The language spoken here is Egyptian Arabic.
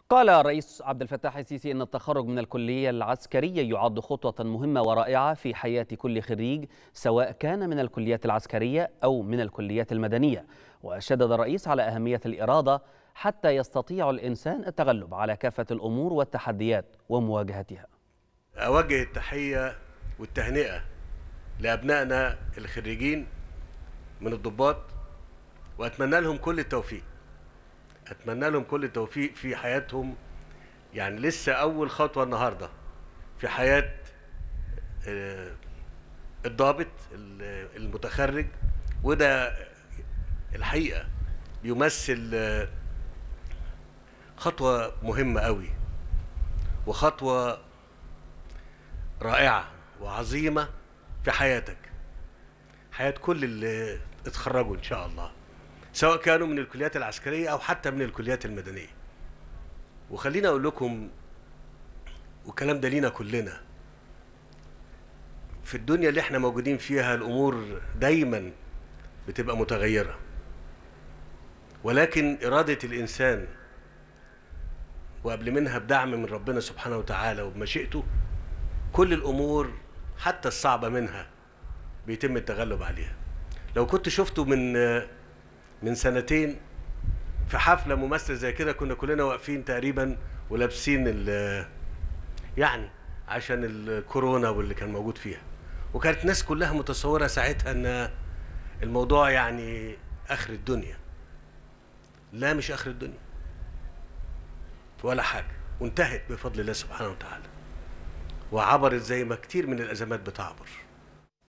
قال الرئيس عبد الفتاح السيسي ان التخرج من الكليه العسكريه يعد خطوه مهمه ورائعه في حياه كل خريج سواء كان من الكليات العسكريه او من الكليات المدنيه وشدد الرئيس على اهميه الاراده حتى يستطيع الانسان التغلب على كافه الامور والتحديات ومواجهتها اوجه التحيه والتهنئه لابنائنا الخريجين من الضباط واتمنى لهم كل التوفيق اتمنى لهم كل التوفيق في حياتهم يعني لسه اول خطوه النهارده في حياه آه، الضابط المتخرج وده الحقيقه بيمثل آه، خطوه مهمه قوي وخطوه رائعه وعظيمه في حياتك حياه كل اللي اتخرجوا ان شاء الله سواء كانوا من الكليات العسكريه او حتى من الكليات المدنيه وخليني اقول لكم والكلام ده لينا كلنا في الدنيا اللي احنا موجودين فيها الامور دايما بتبقى متغيره ولكن اراده الانسان وقبل منها بدعم من ربنا سبحانه وتعالى وبمشيئته كل الامور حتى الصعبه منها بيتم التغلب عليها لو كنت شفته من من سنتين في حفله ممثل زي كده كنا كلنا واقفين تقريبا ولابسين ال يعني عشان الكورونا واللي كان موجود فيها وكانت الناس كلها متصوره ساعتها ان الموضوع يعني اخر الدنيا لا مش اخر الدنيا ولا حاجه وانتهت بفضل الله سبحانه وتعالى وعبرت زي ما كتير من الازمات بتعبر